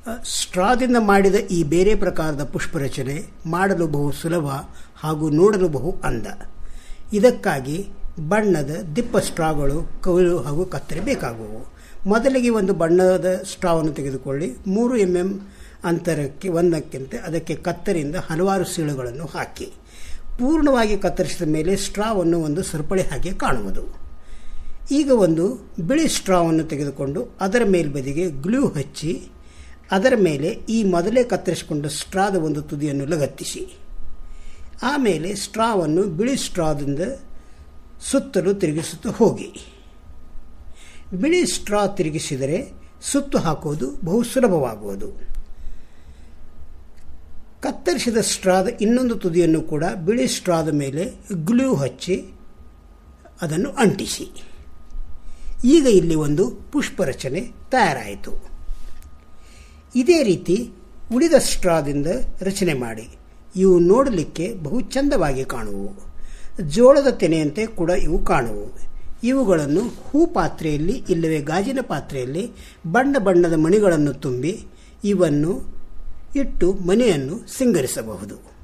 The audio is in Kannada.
ಸ್ಟ್ರಾದಿಂದ ಮಾಡಿದ ಈ ಬೇರೆ ಪ್ರಕಾರದ ಪುಷ್ಪರಚನೆ ಮಾಡಲು ಬಹು ಸುಲಭ ಹಾಗೂ ನೋಡಲು ಬಹು ಅಂದ ಇದಕ್ಕಾಗಿ ಬಣ್ಣದ ದಿಪ್ಪ ಸ್ಟ್ರಾಗಳು ಕೌಲು ಹಾಗೂ ಕತ್ತರಿ ಬೇಕಾಗುವು ಮೊದಲಿಗೆ ಒಂದು ಬಣ್ಣದ ಸ್ಟ್ರಾವನ್ನು ತೆಗೆದುಕೊಳ್ಳಿ ಮೂರು ಎಮ್ ಎಮ್ ಅಂತರಕ್ಕೆ ಒಂದಕ್ಕಿಂತ ಅದಕ್ಕೆ ಕತ್ತರಿಯಿಂದ ಹಲವಾರು ಸೀಳುಗಳನ್ನು ಹಾಕಿ ಪೂರ್ಣವಾಗಿ ಕತ್ತರಿಸಿದ ಮೇಲೆ ಸ್ಟ್ರಾವನ್ನು ಒಂದು ಸರಪಳಿ ಹಾಗೆ ಕಾಣುವುದು ಈಗ ಒಂದು ಬಿಳಿ ಸ್ಟ್ರಾವನ್ನು ತೆಗೆದುಕೊಂಡು ಅದರ ಮೇಲ್ಬದಿಗೆ ಗ್ಲೂ ಹಚ್ಚಿ ಅದರ ಮೇಲೆ ಈ ಮೊದಲೇ ಕತ್ತರಿಸಿಕೊಂಡ ಸ್ಟ್ರಾದ ಒಂದು ತುದಿಯನ್ನು ಲಗತ್ತಿಸಿ ಆಮೇಲೆ ಸ್ಟ್ರಾವನ್ನು ಬಿಳಿ ಸ್ಟ್ರಾದಿಂದ ಸುತ್ತಲೂ ತಿರುಗಿಸುತ್ತಾ ಹೋಗಿ ಬಿಳಿ ಸ್ಟ್ರಾ ತಿರುಗಿಸಿದರೆ ಸುತ್ತು ಹಾಕುವುದು ಬಹು ಸುಲಭವಾಗುವುದು ಕತ್ತರಿಸಿದ ಸ್ಟ್ರಾದ ಇನ್ನೊಂದು ತುದಿಯನ್ನು ಕೂಡ ಬಿಳಿ ಸ್ಟ್ರಾದ ಮೇಲೆ ಗ್ಲೂ ಹಚ್ಚಿ ಅದನ್ನು ಅಂಟಿಸಿ ಈಗ ಇಲ್ಲಿ ಒಂದು ಪುಷ್ಪರಚನೆ ತಯಾರಾಯಿತು ಇದೇ ರೀತಿ ಉಳಿದ ಸ್ಟ್ರಾದಿಂದ ರಚನೆ ಮಾಡಿ ಇವು ನೋಡಲಿಕ್ಕೆ ಬಹು ಚಂದವಾಗಿ ಕಾಣುವು ಜೋಳದ ತೆನೆಯಂತೆ ಕೂಡ ಇವು ಕಾಣುವು ಇವುಗಳನ್ನು ಹೂ ಪಾತ್ರೆಯಲ್ಲಿ ಇಲ್ಲವೇ ಗಾಜಿನ ಪಾತ್ರೆಯಲ್ಲಿ ಬಣ್ಣ ಬಣ್ಣದ ಮಣಿಗಳನ್ನು ತುಂಬಿ ಇವನ್ನು ಇಟ್ಟು ಮನೆಯನ್ನು ಸಿಂಗರಿಸಬಹುದು